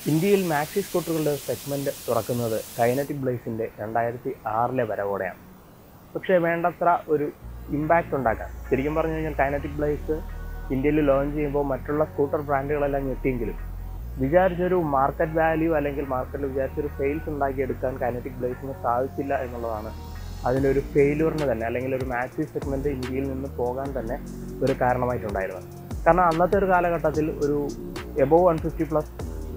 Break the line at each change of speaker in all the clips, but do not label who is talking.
ഇന്ത്യയിൽ മാക്സി സ്കൂട്ടറുകളുടെ സെഗ്മെൻറ്റ് തുറക്കുന്നത് കൈനറ്റിക് ബ്ലേസിൻ്റെ രണ്ടായിരത്തി ആറിലെ വരവോടെയാണ് പക്ഷേ വേണ്ടത്ര ഒരു ഇമ്പാക്റ്റ് ഉണ്ടാക്കാൻ ശരിക്കും പറഞ്ഞു കഴിഞ്ഞാൽ കൈനറ്റിക് ബ്ലേസ് ഇന്ത്യയിൽ ലോഞ്ച് ചെയ്യുമ്പോൾ മറ്റുള്ള സ്കൂട്ടർ ബ്രാൻഡുകളെല്ലാം ഞെട്ടിയെങ്കിലും വിചാരിച്ചൊരു മാർക്കറ്റ് വാല്യൂ അല്ലെങ്കിൽ മാർക്കറ്റിൽ വിചാരിച്ചൊരു സെയിൽസ് ഉണ്ടാക്കിയെടുക്കാൻ കൈനറ്റിക് ബ്ലേസിന് സാധിച്ചില്ല എന്നുള്ളതാണ് അതിലൊരു ഫെയിലൂറിന് തന്നെ അല്ലെങ്കിൽ ഒരു മാക്സി സെഗ്മെൻറ്റ് ഇന്ത്യയിൽ നിന്ന് പോകാൻ തന്നെ ഒരു കാരണമായിട്ടുണ്ടായിരുന്നത് കാരണം അന്നത്തെ ഒരു കാലഘട്ടത്തിൽ ഒരു above one fifty plus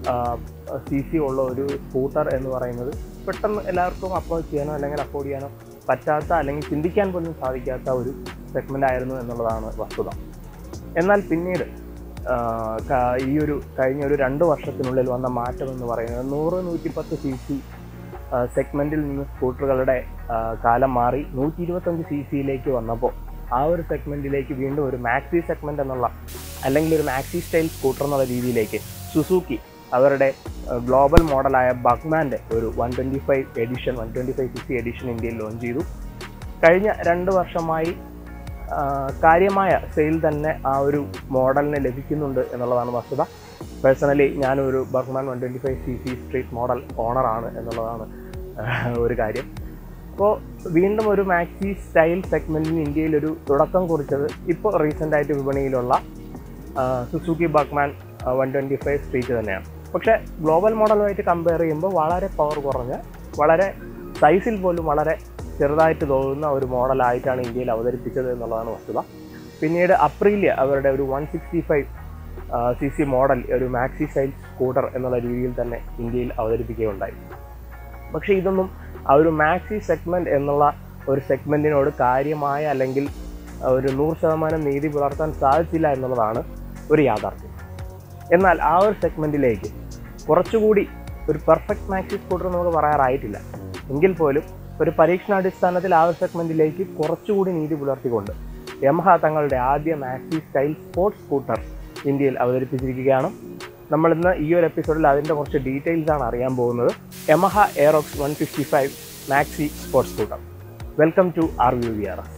C C ഉള്ള ഒരു സ്കൂട്ടർ എന്ന് പറയുന്നത് പെട്ടെന്ന് എല്ലാവർക്കും അപ്രോച്ച് ചെയ്യാനോ അല്ലെങ്കിൽ അഫോർഡ് ചെയ്യാനോ പറ്റാത്ത അല്ലെങ്കിൽ ചിന്തിക്കാൻ പോലും സാധിക്കാത്ത ഒരു സെഗ്മെൻ്റ് ആയിരുന്നു എന്നുള്ളതാണ് വസ്തുത എന്നാൽ പിന്നീട് ആ, ക- ഈ ഒരു കഴിഞ്ഞ ഒരു രണ്ട് വർഷത്തിനുള്ളിൽ വന്ന മാറ്റം എന്ന് പറയുന്നത് നൂറ് നൂറ്റിപ്പത്ത് സി സി സെഗ്മെൻറ്റിൽ നിന്ന് സ്കൂട്ടറുകളുടെ ആ, കാലം മാറി നൂറ്റി ഇരുപത്തഞ്ച് സി സിയിലേക്ക് വന്നപ്പോൾ ആ ഒരു സെഗ്മെൻറ്റിലേക്ക് വീണ്ടും ഒരു മാക്സി സെഗ്മെൻ്റ് എന്നുള്ള അല്ലെങ്കിൽ ഒരു മാക്സി സ്റ്റൈൽ സ്കൂട്ടർ എന്നുള്ള രീതിയിലേക്ക് സുസുക്കി അവരുടെ ഗ്ലോബൽ മോഡലായ ബഗ്മാൻ്റെ ഒരു one twenty five edition one twenty five C C edition ഇന്ത്യയിൽ ലോഞ്ച് ചെയ്തു കഴിഞ്ഞ രണ്ട് വർഷമായി ആ, കാര്യമായ സെയിൽ തന്നെ ആ ഒരു മോഡലിന് ലഭിക്കുന്നുണ്ട് എന്നുള്ളതാണ് വസ്തുത പേഴ്സണലി ഞാനൊരു Burgman one twenty five C C street model ഓണറാണ് എന്നുള്ളതാണ് ആ, ഒരു കാര്യം അപ്പോൾ വീണ്ടും ഒരു മാക്സി സ്റ്റൈൽ സെഗ്മെൻറ്റിന് ഇന്ത്യയിൽ ഒരു തുടക്കം കുറിച്ചത് ഇപ്പോൾ റീസെൻ്റായിട്ട് വിപണിയിലുള്ള Suzuki Burgman one twenty five street തന്നെയാണ് പക്ഷേ ഗ്ലോബൽ മോഡലുമായിട്ട് കമ്പയർ ചെയ്യുമ്പോൾ വളരെ പവർ കുറഞ്ഞ വളരെ സൈസിൽ പോലും വളരെ ചെറുതായിട്ട് തോന്നുന്ന ഒരു മോഡലായിട്ടാണ് ഇന്ത്യയിൽ അവതരിപ്പിച്ചത് എന്നുള്ളതാണ് വസ്തുത പിന്നീട് അപ്രീലിയ അവരുടെ ഒരു one sixty five C C model ഒരു മാക്സി സ്റ്റൈൽ സ്കൂട്ടർ എന്നുള്ള രീതിയിൽ തന്നെ ഇന്ത്യയിൽ അവതരിപ്പിക്കുകയുണ്ടായി പക്ഷേ ഇതൊന്നും ആ ഒരു മാക്സി സെഗ്മെൻറ്റ് എന്നുള്ള ഒരു സെഗ്മെൻറ്റിനോട് കാര്യമായ അല്ലെങ്കിൽ ഒരു നൂറ് ശതമാനം നീതി പുലർത്താൻ സാധിച്ചില്ല എന്നുള്ളതാണ് ഒരു യാഥാർത്ഥ്യം എന്നാൽ ആ ഒരു സെഗ്മെൻറ്റിലേക്ക് കുറച്ചുകൂടി ഒരു പെർഫെക്റ്റ് മാക്സി സ്കൂട്ടർ നമുക്ക് പറയാറായിട്ടില്ല എങ്കിൽ പോലും ഒരു പരീക്ഷണാടിസ്ഥാനത്തിൽ ആ ഒരു സെഗ്മെൻറ്റിലേക്ക് കുറച്ചുകൂടി നീതി പുലർത്തിക്കൊണ്ട് യമഹ തങ്ങളുടെ ആദ്യ മാക്സി സ്റ്റൈൽ സ്പോർട്സ് സ്കൂട്ടർ ഇന്ത്യയിൽ അവതരിപ്പിച്ചിരിക്കുകയാണ് നമ്മൾ ഇന്ന് ഈ ഒരു എപ്പിസോഡിൽ അതിൻ്റെ കുറച്ച് ഡീറ്റെയിൽസ് ആണ് അറിയാൻ പോകുന്നത് Yamaha Aerox one fifty five maxi sports scooter welcome to R V V R S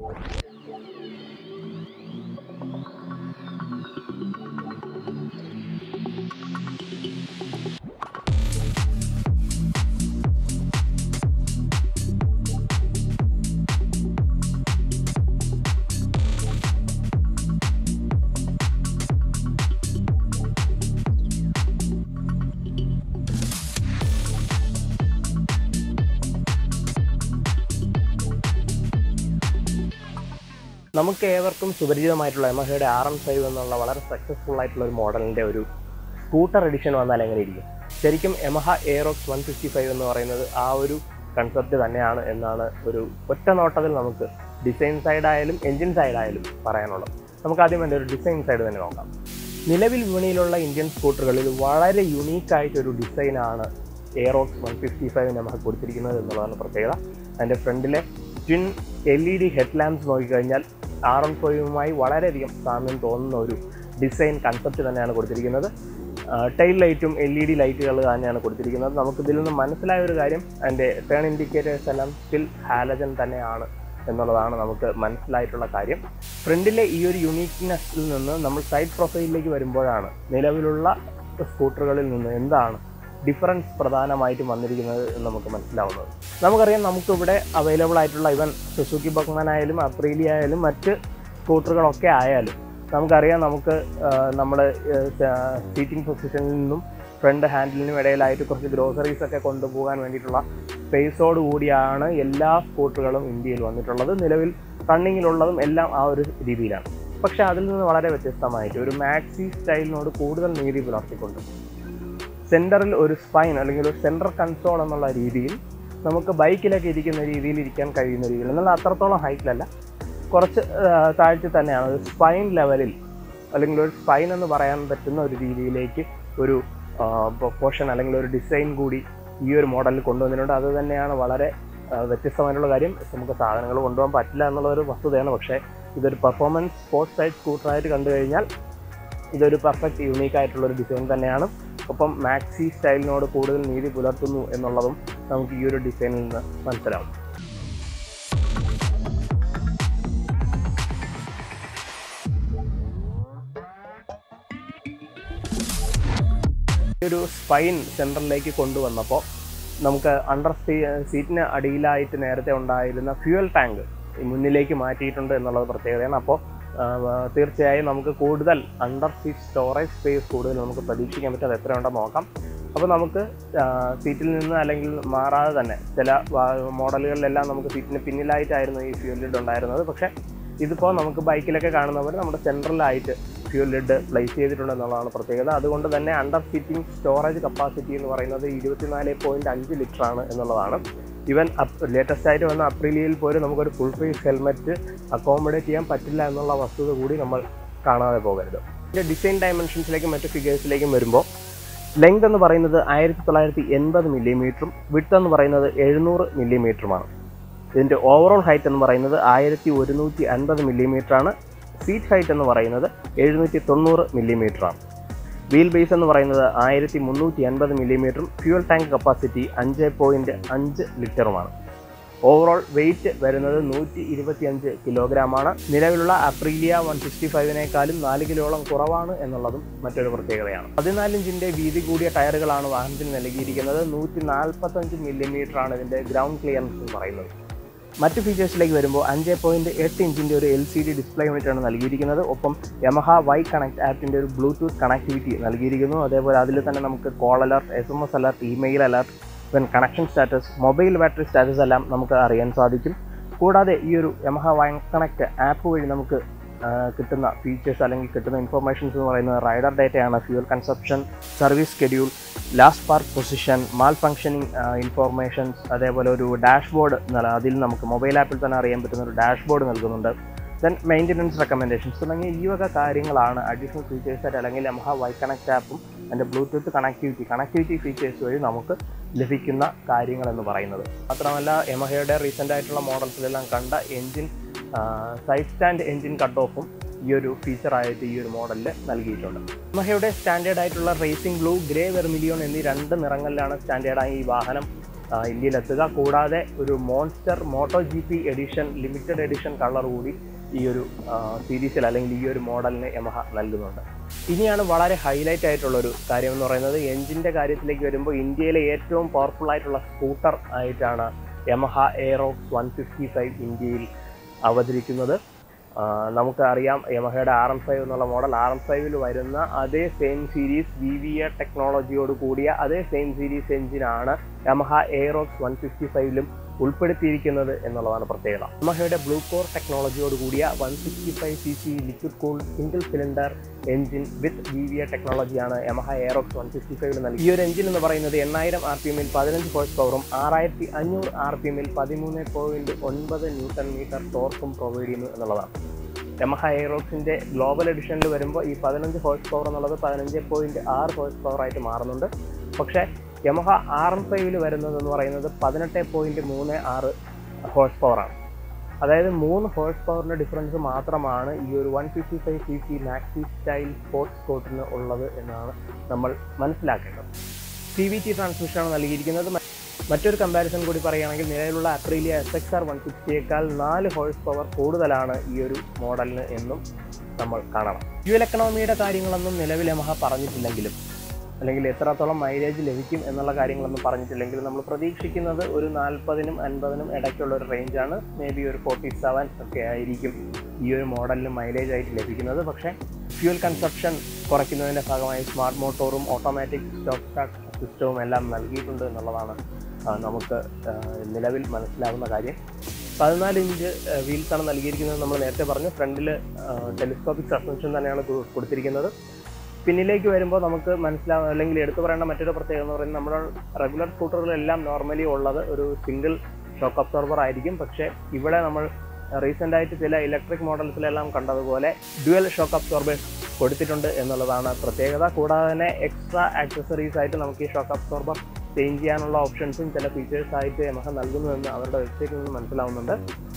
നമുക്ക് ഏവർക്കും സുപരിചിതമായിട്ടുള്ള യമഹയുടെ ആർ എം ഫൈവ് എന്നുള്ള വളരെ സക്സസ്ഫുൾ ആയിട്ടുള്ള ഒരു മോഡലിൻ്റെ ഒരു സ്കൂട്ടർ എഡിഷൻ വന്നാൽ എങ്ങനെ ഇരിക്കും ശരിക്കും Yamaha Aerox one fifty five എന്ന് പറയുന്നത് ആ ഒരു കൺസെപ്റ്റ് തന്നെയാണ് എന്നാണ് ഒരു ഒറ്റ നോട്ടത്തിൽ നമുക്ക് ഡിസൈൻ സൈഡായാലും എൻജിൻ സൈഡായാലും പറയാനുള്ളത് നമുക്ക് ആദ്യം എൻ്റെ ഒരു ഡിസൈൻ സൈഡ് തന്നെ നോക്കാം നിലവിൽ വിപണിയിലുള്ള ഇന്ത്യൻ സ്കൂട്ടറുകളിൽ വളരെ യുണീക്കായിട്ടൊരു ഡിസൈനാണ് എയറോക്സ് വൺ ഫിഫ്റ്റി ഫൈവ് നമുക്ക് കൊടുത്തിരിക്കുന്നത് എന്നുള്ളതാണ് പ്രത്യേകത അതിൻ്റെ ഫ്രണ്ടിലെ twin L E D head lamps നോക്കിക്കഴിഞ്ഞാൽ ആർ എം ഫൈവുമായി വളരെയധികം സാമ്യം തോന്നുന്ന ഒരു ഡിസൈൻ കൺസെപ്റ്റ് തന്നെയാണ് കൊടുത്തിരിക്കുന്നത് ടൈൽ ലൈറ്റും എൽ ഇ ഡി ലൈറ്റുകൾ തന്നെയാണ് കൊടുത്തിരിക്കുന്നത് നമുക്ക് ഇതിൽ നിന്ന് മനസ്സിലായ ഒരു കാര്യം അതിൻ്റെ ടേൺ ഇൻഡിക്കേറ്റേഴ്സ് എല്ലാം സ്റ്റിൽ ഹാലജൻ തന്നെയാണ് എന്നുള്ളതാണ് നമുക്ക് മനസ്സിലായിട്ടുള്ള കാര്യം ഫ്രണ്ടിലെ ഈ ഒരു യുണീക്നെസ്സിൽ നിന്ന് നമ്മൾ സൈഡ് പ്രൊഫൈലിലേക്ക് വരുമ്പോഴാണ് നിലവിലുള്ള സ്കൂട്ടറുകളിൽ നിന്ന് എന്താണ് ഡിഫറൻസ് പ്രധാനമായിട്ടും വന്നിരിക്കുന്നത് എന്ന് നമുക്ക് മനസ്സിലാവുന്നത് നമുക്കറിയാം നമുക്കിവിടെ അവൈലബിൾ ആയിട്ടുള്ള ഇവൻ സുസുക്കി ബക്മാൻ ആയാലും അപ്രീലി ആയാലും മറ്റ് സ്കൂട്ടറുകളൊക്കെ ആയാലും നമുക്കറിയാം നമുക്ക് നമ്മുടെ സീറ്റിംഗ് പൊസിഷനിൽ നിന്നും ഫ്രണ്ട് ഹാൻഡിലിനും ഇടയിലായിട്ട് കുറച്ച് ഗ്രോസറീസ് ഒക്കെ കൊണ്ടുപോകാൻ വേണ്ടിയിട്ടുള്ള സ്പേസോട് കൂടിയാണ് എല്ലാ സ്കൂട്ടറുകളും ഇന്ത്യയിൽ വന്നിട്ടുള്ളത് നിലവിൽ റണ്ണിങ്ങിലുള്ളതും എല്ലാം ആ ഒരു രീതിയിലാണ് പക്ഷേ അതിൽ നിന്ന് വളരെ വ്യത്യസ്തമായിട്ട് ഒരു മാക്സി സ്റ്റൈലിനോട് കൂടുതൽ നീതി പുലർത്തിക്കൊണ്ട് സെൻറ്ററിൽ ഒരു സ്പൈൻ അല്ലെങ്കിൽ ഒരു സെൻട്രൽ കൺസോൾ എന്നുള്ള രീതിയിൽ നമുക്ക് ബൈക്കിലൊക്കെ ഇരിക്കുന്ന രീതിയിൽ ഇരിക്കാൻ കഴിയുന്ന രീതിയിൽ എന്നാൽ അത്രത്തോളം ഹൈറ്റിലല്ല കുറച്ച് ആ, താഴ്ച തന്നെയാണ് ഒരു സ്പൈൻ ലെവലിൽ അല്ലെങ്കിൽ ഒരു സ്പൈൻ എന്ന് പറയാൻ പറ്റുന്ന ഒരു രീതിയിലേക്ക് ഒരു പ്രൊപ്പോഷൻ അല്ലെങ്കിൽ ഒരു ഡിസൈൻ കൂടി ഈ ഒരു മോഡലിൽ കൊണ്ടുവന്നിട്ടുണ്ട് അത് തന്നെയാണ് വളരെ ആ, വ്യത്യസ്തമായിട്ടുള്ള കാര്യം നമുക്ക് സാധനങ്ങൾ കൊണ്ടുപോകാൻ പറ്റില്ല എന്നുള്ള ഒരു വസ്തുതയാണ് പക്ഷേ ഇതൊരു പെർഫോമൻസ് സ്പോർട്സ് സൈഡ് സ്കൂട്ടറായിട്ട് കണ്ടു കഴിഞ്ഞാൽ ഇതൊരു പെർഫെക്റ്റ് യൂണീക്ക് ആയിട്ടുള്ള ഒരു ഡിസൈൻ തന്നെയാണ് ഒപ്പം മാക്സി സ്റ്റൈലിനോട് കൂടുതൽ നീതി പുലർത്തുന്നു എന്നുള്ളതും നമുക്ക് ഈ ഒരു ഡിസൈനിൽ നിന്ന് മനസ്സിലാവും ഒരു സ്പൈൻ സെൻറ്ററിലേക്ക് കൊണ്ടുവന്നപ്പോൾ നമുക്ക് അണ്ടർ സീറ്റിന് അടിയിലായിട്ട് നേരത്തെ ഉണ്ടായിരുന്ന ഫ്യൂവൽ ടാങ്ക് മുന്നിലേക്ക് മാറ്റിയിട്ടുണ്ട് എന്നുള്ളത് പ്രത്യേകതയാണ് അപ്പോൾ തീർച്ചയായും നമുക്ക് കൂടുതൽ അണ്ടർ സീറ്റ് സ്റ്റോറേജ് സ്പേസ് കൂടുതൽ നമുക്ക് പ്രതീക്ഷിക്കാൻ പറ്റും അത് എത്ര ഉണ്ടെന്ന് നോക്കാം അപ്പോൾ നമുക്ക് ആ, സീറ്റിൽ നിന്ന് അല്ലെങ്കിൽ മാറാതെ തന്നെ ചില വാ- മോഡലുകളിലെല്ലാം നമുക്ക് സീറ്റിന് പിന്നിലായിട്ടായിരുന്നു ഈ ഫ്യൂൽ ലിഡ് ഉണ്ടായിരുന്നത് പക്ഷേ ഇതിപ്പോൾ നമുക്ക് ബൈക്കിലൊക്കെ കാണുന്ന പോലെ നമ്മുടെ സെൻട്രലായിട്ട് ഫ്യൂൽ ലിഡ് പ്ലേസ് ചെയ്തിട്ടുണ്ട് എന്നുള്ളതാണ് പ്രത്യേകത അതുകൊണ്ട് തന്നെ അണ്ടർ സീറ്റിംഗ് സ്റ്റോറേജ് കപ്പാസിറ്റി എന്ന് പറയുന്നത് ഇരുപത്തിനാല് പോയിൻറ്റ് അഞ്ച് ലിറ്റർ ആണ് എന്നുള്ളതാണ് ഇവൻ ലേറ്റസ്റ്റ് ആയിട്ട് വന്ന അപ്രിലിയയിൽ പോലും നമുക്കൊരു ഫുൾ ഫേസ് ഹെൽമെറ്റ് അക്കോമഡേറ്റ് ചെയ്യാൻ പറ്റില്ല എന്നുള്ള വസ്തുത കൂടി നമ്മൾ കാണാതെ പോകരുത് ഇതിൻ്റെ ഡിസൈൻ ഡയമെൻഷൻസിലേക്കും മറ്റു ഫിഗേഴ്സിലേക്കും വരുമ്പോൾ ലെങ്ത് എന്ന് പറയുന്നത് ആയിരത്തി തൊള്ളായിരത്തി എൺപത് മില്ലിമീറ്ററും വിഡ്ത്ത് എന്ന് പറയുന്നത് എഴുന്നൂറ് മില്ലിമീറ്ററുമാണ് ഇതിൻ്റെ ഓവറോൾ ഹൈറ്റ് എന്ന് പറയുന്നത് ആയിരത്തി ഒരുന്നൂറ്റി അൻപത് മില്ലിമീറ്ററാണ് സീറ്റ് ഹൈറ്റ് എന്ന് പറയുന്നത് എഴുന്നൂറ്റി തൊണ്ണൂറ് മില്ലിമീറ്ററാണ് വീൽ ബേസ് എന്ന് പറയുന്നത് ആയിരത്തി മുന്നൂറ്റി അൻപത് മില്ലിമീറ്ററും ഫ്യൂൽ ടാങ്ക് കപ്പാസിറ്റി അഞ്ച് പോയിൻറ്റ് അഞ്ച് ലിറ്ററുമാണ് ഓവറോൾ വെയിറ്റ് വരുന്നത് നൂറ്റി ഇരുപത്തിയഞ്ച് കിലോഗ്രാമാണ് നിലവിലുള്ള അപ്രീലിയ വൺ സിക്സ്റ്റി ഫൈവിനേക്കാളും നാല് കിലോളം കുറവാണ് എന്നുള്ളതും മറ്റൊരു പ്രത്യേകതയാണ് പതിനാല് ഇഞ്ചിന്റെ വീതി കൂടിയ ടയറുകളാണ് വാഹനത്തിന് നൽകിയിരിക്കുന്നത് നൂറ്റി നാൽപ്പത്തഞ്ച് മില്ലിമീറ്റർ ആണ് ഇതിന്റെ ഗ്രൗണ്ട് ക്ലിയറൻസ് എന്ന് പറയുന്നത് മറ്റ് ഫീച്ചേഴ്സിലേക്ക് വരുമ്പോൾ അഞ്ച് പോയിന്റ് എട്ട് ഇഞ്ചിന്റെ ഒരു L C D display unit ആണ് നൽകിയിരിക്കുന്നത് ഒപ്പം യമഹ വൈ കണക്ട് ആപ്പിന്റെ ഒരു ബ്ലൂടൂത്ത് കണക്ടിവിറ്റി നൽകിയിരിക്കുന്നു അതേപോലെ അതിൽ തന്നെ നമുക്ക് call alert S M S alert email alert then connection status mobile battery status എല്ലാം നമുക്ക് അറിയാൻ സാധിക്കും കൂടാതെ ഈ ഒരു യമഹ വൈ കണക്ട് ആപ്പ് വഴി നമുക്ക് ആ, കിട്ടുന്ന ഫീച്ചേഴ്സ് അല്ലെങ്കിൽ കിട്ടുന്ന ഇൻഫർമേഷൻസ് എന്ന് പറയുന്നത് റൈഡർ ഡേറ്റയാണ് fuel consumption service schedule last park position malfunctioning informations അതേപോലെ ഒരു ഡാഷ്ബോർഡ് അതിൽ നമുക്ക് മൊബൈൽ ആപ്പിൽ തന്നെ അറിയാൻ പറ്റുന്ന ഒരു ഡാഷ്ബോർഡ് നൽകുന്നുണ്ട് ദെൻ മെയിൻ്റനൻസ് റെക്കമെൻഡേഷൻസ് തുടങ്ങിയ ഈ വക കാര്യങ്ങളാണ് അഡീഷണൽ ഫീച്ചേഴ്സ് ആയിട്ട് അല്ലെങ്കിൽ യമഹ വൈ കണക്ട് ആപ്പും അതിൻ്റെ ബ്ലൂടൂത്ത് കണക്ടിവിറ്റി കണക്ടിവിറ്റി ഫീച്ചേഴ്സ് വഴി നമുക്ക് ലഭിക്കുന്ന കാര്യങ്ങൾ എന്ന് പറയുന്നത് മാത്രമല്ല യമഹയുടെ റീസെൻ്റ് ആയിട്ടുള്ള മോഡൽസിലെല്ലാം കണ്ട engine side stand engine cut ഓഫും ഈ ഒരു ഫീച്ചറായിട്ട് ഈ ഒരു മോഡലിൽ നൽകിയിട്ടുണ്ട് യമഹയുടെ സ്റ്റാൻഡേർഡ് ആയിട്ടുള്ള റേസിംഗ് ബ്ലൂ ഗ്രേ വെർമിലിയോൺ എന്നീ രണ്ട് നിറങ്ങളിലാണ് സ്റ്റാൻഡേർഡായി ഈ വാഹനം ആ, ഇന്ത്യയിലെത്തുക കൂടാതെ ഒരു Monster Moto G P edition limited edition colour കൂടി ഈ ഒരു ആ, സീരീസിൽ അല്ലെങ്കിൽ ഈ ഒരു മോഡലിന് യമഹ നൽകുന്നുണ്ട് ഇനിയാണ് വളരെ ഹൈലൈറ്റ് ആയിട്ടുള്ള ഒരു കാര്യം എന്ന് പറയുന്നത് എഞ്ചിൻ്റെ കാര്യത്തിലേക്ക് വരുമ്പോൾ ഇന്ത്യയിലെ ഏറ്റവും പവർഫുൾ ആയിട്ടുള്ള സ്കൂട്ടർ ആയിട്ടാണ് Yamaha Aerox one fifty five ഇന്ത്യയിൽ അവതരിക്കുന്നത് ആ, നമുക്കറിയാം യമഹയുടെ ആർ എം ഫൈവ് എന്നുള്ള മോഡൽ ആർ എം ഫൈവിൽ വരുന്ന അതേ same series V V A ടെക്നോളജിയോട് കൂടിയ അതേ സെയിം സീരീസ് എഞ്ചിനാണ് യമഹ എയറോക്സ് വൺ ഫിഫ്റ്റി ഫൈവിലും ഉൾപ്പെടുത്തിയിരിക്കുന്നത് എന്നുള്ളതാണ് പ്രത്യേകത യമഹയുടെ ബ്ലൂ കോർ ടെക്നോളജിയോട് കൂടിയ one sixty five C C liquid cool single cylinder engine with V V A ടെക്നോളജിയാണ് യമഹ എയറോക്സ് വൺ ഫിഫ്റ്റി ഫൈവിൽ നൽകി ഈ ഒരു എഞ്ചിൻ എന്ന് പറയുന്നത് എണ്ണായിരം ആർ പി എമ്മിൽ പതിനഞ്ച് ഹോഴ്സ് പവറും ആറായിരത്തി അഞ്ഞൂറ് ആർ പി എമ്മിൽ പതിമൂന്ന് പോയിന്റ് ഒൻപത് ന്യൂട്ടൺ മീറ്റർ ടോർക്കും പ്രൊവൈഡ് ചെയ്യുന്നു എന്നുള്ളതാണ് യമഹ എയറോക്സിന്റെ ഗ്ലോബൽ എഡിഷനിൽ വരുമ്പോൾ ഈ പതിനഞ്ച് ഹോഴ്സ് പവർ എന്നുള്ളത് പതിനഞ്ച് പോയിന്റ് ആറ് ഹോഴ്സ് പവർ ആയിട്ട് മാറുന്നുണ്ട് പക്ഷേ യമഹ ആർ എം ഫൈവിൽ വരുന്നത് എന്ന് പറയുന്നത് പതിനെട്ട് പോയിന്റ് മൂന്ന് ആറ് ഹോഴ്സ് പവറാണ് അതായത് മൂന്ന് ഹോഴ്സ് പവറിൻ്റെ ഡിഫറൻസ് മാത്രമാണ് ഈ ഒരു one fifty five C C maxi style sports സ്കൂട്ടറിന് ഉള്ളത് എന്നാണ് നമ്മൾ മനസ്സിലാക്കേണ്ടത് സി വി ടി ട്രാൻസ്മിഷനാണ് നൽകിയിരിക്കുന്നത് മ- മറ്റൊരു കമ്പാരിസൺ കൂടി പറയുകയാണെങ്കിൽ നിലവിലുള്ള Aprilia S X R one സിക്സ്റ്റിയേക്കാൾ നാല് ഹോഴ്സ് പവർ കൂടുതലാണ് ഈ ഒരു മോഡലിന് എന്നും നമ്മൾ കാണണം ഫ്യൂൽ എക്കണോമിയുടെ കാര്യങ്ങളൊന്നും നിലവിൽ യമഹ പറഞ്ഞിട്ടില്ലെങ്കിലും അല്ലെങ്കിൽ എത്രത്തോളം മൈലേജ് ലഭിക്കും എന്നുള്ള കാര്യങ്ങളൊന്നും പറഞ്ഞിട്ടില്ലെങ്കിലും നമ്മൾ പ്രതീക്ഷിക്കുന്നത് ഒരു നാൽപ്പതിനും അൻപതിനും ഇടയ്ക്കുള്ള ഒരു റേഞ്ചാണ് മേ ബി ഒരു ഫോർട്ടി സെവൻ ഒക്കെ ആയിരിക്കും ഈ ഒരു മോഡലിന് മൈലേജ് ആയിട്ട് ലഭിക്കുന്നത് പക്ഷേ ഫ്യൂൽ കൺസപ്ഷൻ കുറയ്ക്കുന്നതിൻ്റെ ഭാഗമായി സ്മാർട്ട് മോട്ടോറും ഓട്ടോമാറ്റിക് സ്റ്റോപ്പ് സ്റ്റാർട്ട് സിസ്റ്റവും എല്ലാം നൽകിയിട്ടുണ്ട് എന്നുള്ളതാണ് ആ, നമുക്ക് ആ, നിലവിൽ മനസ്സിലാവുന്ന കാര്യം പതിനാല് ഇഞ്ച് വീൽസാണ് നൽകിയിരിക്കുന്നത് നമ്മൾ നേരത്തെ പറഞ്ഞു ഫ്രണ്ടിൽ ടെലിസ്കോപ്പിക് സസ്പെൻഷൻ തന്നെയാണ് കൊ- കൊടുത്തിരിക്കുന്നത് പിന്നിലേക്ക് വരുമ്പോൾ നമുക്ക് മനസ്സിലാവും അല്ലെങ്കിൽ എടുത്തു പറയേണ്ട മറ്റൊരു പ്രത്യേകത എന്ന് പറയുന്നത് നമ്മുടെ റെഗുലർ സ്കൂട്ടറുകളെല്ലാം നോർമലി ഉള്ളത് ഒരു സിംഗിൾ ഷോക്ക് അബ്സോർബർ ആയിരിക്കും പക്ഷേ ഇവിടെ നമ്മൾ റീസെൻ്റ് ആയിട്ട് ചില ഇലക്ട്രിക് മോഡൽസിലെല്ലാം കണ്ടതുപോലെ ഡ്യുവൽ ഷോക്ക് അബ്സോർബേഴ്സ് കൊടുത്തിട്ടുണ്ട് എന്നുള്ളതാണ് പ്രത്യേകത കൂടാതെ തന്നെ എക്സ്ട്രാ ആക്സസറീസ് ആയിട്ട് നമുക്ക് ഈ ഷോക്ക് അബ്സോർബർ ചേഞ്ച് ചെയ്യാനുള്ള ഓപ്ഷൻസും ചില ഫീച്ചേഴ്സ് ആയിട്ട് യമഹ നൽകുന്നുവെന്ന് അവരുടെ വെബ്സൈറ്റിൽ നിന്ന് മനസ്സിലാവുന്നുണ്ട്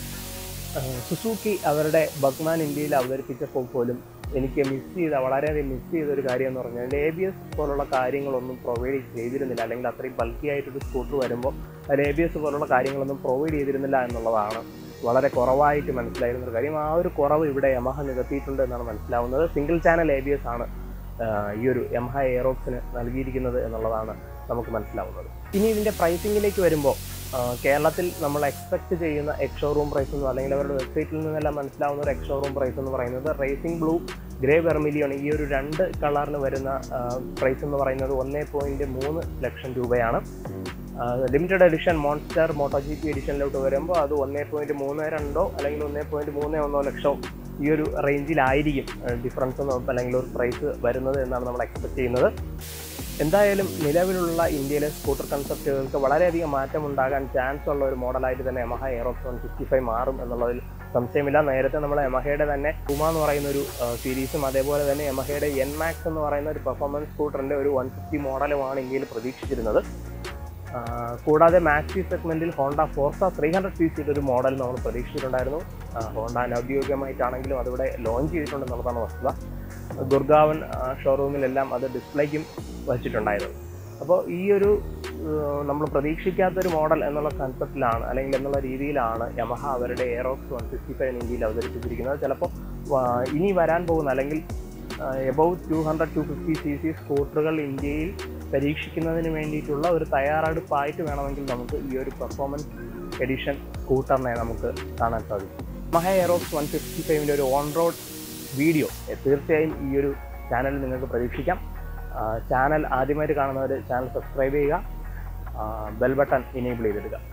ആഹ് സുസുക്കി അവരുടെ ബഗ്മാൻ ഇന്ത്യയിൽ അവതരിപ്പിച്ചപ്പോൾ പോലും എനിക്ക് മിസ് ചെയ്ത വളരെയധികം മിസ് ചെയ്ത ഒരു കാര്യം എന്ന് പറഞ്ഞാൽ അതിൻ്റെ എ ബി എസ് പോലുള്ള കാര്യങ്ങളൊന്നും പ്രൊവൈഡ് ചെയ്തിരുന്നില്ല അല്ലെങ്കിൽ അത്രയും ബൾക്കി ആയിട്ടൊരു സ്കൂട്ടർ വരുമ്പോൾ അതിൽ എ ബി എസ് പോലുള്ള കാര്യങ്ങളൊന്നും പ്രൊവൈഡ് ചെയ്തിരുന്നില്ല എന്നുള്ളതാണ് വളരെ കുറവായിട്ട് മനസ്സിലായിരുന്ന ഒരു കാര്യം ആ ഒരു കുറവ് ഇവിടെ യമഹ നികത്തിയിട്ടുണ്ട് എന്നാണ് മനസ്സിലാവുന്നത് single channel A B S ആണ് ഈ ഒരു എംഹ എയറോക്സിന് നൽകിയിരിക്കുന്നത് എന്നുള്ളതാണ് നമുക്ക് മനസ്സിലാവുന്നത് ഇനി ഇതിൻ്റെ പ്രൈസിങ്ങിലേക്ക് വരുമ്പോൾ കേരളത്തിൽ നമ്മൾ എക്സ്പെക്ട് ചെയ്യുന്ന എക്സ് ഷോറൂം പ്രൈസ് എന്ന് അല്ലെങ്കിൽ അവരുടെ വെബ്സൈറ്റിൽ നിന്നെല്ലാം മനസ്സിലാവുന്ന ഒരു എക്സ് ഷോറൂം പ്രൈസ് എന്ന് പറയുന്നത് റേസിംഗ് ബ്ലൂ ഗ്രേ വെർമിലിയോൺ ഈ ഒരു രണ്ട് കളറിന് വരുന്ന പ്രൈസ് എന്ന് പറയുന്നത് ഒന്നേ പോയിൻറ്റ് മൂന്ന് ലക്ഷം രൂപയാണ് limited edition Monster Moto G P എഡിഷനിലോട്ട് വരുമ്പോൾ അത് ഒന്നേ പോയിൻറ്റ് മൂന്ന് രണ്ടോ അല്ലെങ്കിൽ ഒന്നേ പോയിൻറ്റ് മൂന്ന് ഒന്നോ ലക്ഷമോ ഈ ഒരു റേഞ്ചിലായിരിക്കും ഡിഫറൻസ് അല്ലെങ്കിൽ ഒരു പ്രൈസ് വരുന്നത് എന്നാണ് നമ്മൾ എക്സ്പെക്ട് ചെയ്യുന്നത് എന്തായാലും നിലവിലുള്ള ഇന്ത്യയിലെ സ്കൂട്ടർ കൺസെപ്റ്റുകൾക്ക് വളരെയധികം മാറ്റമുണ്ടാകാൻ ചാൻസ് ഉള്ള ഒരു മോഡലായിട്ട് തന്നെ Yamaha Aerox one fifty five മാറും എന്നുള്ളതിൽ സംശയമില്ല നേരത്തെ നമ്മൾ യമഹയുടെ തന്നെ കുമ എന്ന് പറയുന്ന ഒരു സീരീസും അതേപോലെ തന്നെ യമഹയുടെ എൻ മാക്സ് എന്ന് പറയുന്ന ഒരു പെർഫോമൻസ് സ്കൂട്ടറിൻ്റെ ഒരു വൺ ഫിഫ്റ്റി മോഡലുമാണ് ഇന്ത്യയിൽ പ്രതീക്ഷിച്ചിരുന്നത് ആ, കൂടാതെ മാക്സി സെഗ്മെന്റിൽ Honda Forza three hundred C സിയുടെ ഒരു മോഡൽ നമ്മൾ പ്രതീക്ഷിച്ചിട്ടുണ്ടായിരുന്നു ആ, ഹോണ്ട അനൗദ്യോഗികമായിട്ടാണെങ്കിലും അതിവിടെ ലോഞ്ച് ചെയ്തിട്ടുണ്ടെന്നുള്ളതാണ് വസ്തുത ഗുർഗാവൻ ഷോറൂമിലെല്ലാം അത് ഡിസ്പ്ലേക്കും വച്ചിട്ടുണ്ടായിരുന്നു അപ്പോൾ ഈ ഒരു നമ്മൾ പ്രതീക്ഷിക്കാത്തൊരു മോഡൽ എന്നുള്ള കൺസെപ്റ്റിലാണ് അല്ലെങ്കിൽ എന്നുള്ള രീതിയിലാണ് യമഹ അവരുടെ എയറോക്സ് വൺ സിക്സ്റ്റി ഫൈവ് ഇന്ത്യയിൽ അവതരിപ്പിച്ചിരിക്കുന്നത് ചിലപ്പോൾ ഇനി വരാൻ പോകുന്ന അല്ലെങ്കിൽ above two hundred to fifty C C സ്കൂട്ടറുകൾ ഇന്ത്യയിൽ പരീക്ഷിക്കുന്നതിന് വേണ്ടിയിട്ടുള്ള ഒരു തയ്യാറെടുപ്പായിട്ട് വേണമെങ്കിൽ നമുക്ക് ഈ ഒരു പെർഫോമൻസ് എഡിഷൻ സ്കൂട്ടറിനെ നമുക്ക് കാണാൻ സാധിക്കും മഹ എയറോക്സ് വൺ ഫിഫ്റ്റി ഫൈവിൻ്റെ ഒരു ഓൺ റോഡ് വീഡിയോ തീർച്ചയായും ഈ ഒരു ചാനലിൽ നിങ്ങൾക്ക് പ്രതീക്ഷിക്കാം ചാനൽ ആദ്യമായിട്ട് കാണുന്നവർ ചാനൽ സബ്സ്ക്രൈബ് ചെയ്യുക ബെൽ ബട്ടൺ ഇനേബിൾ ചെയ്തിടുക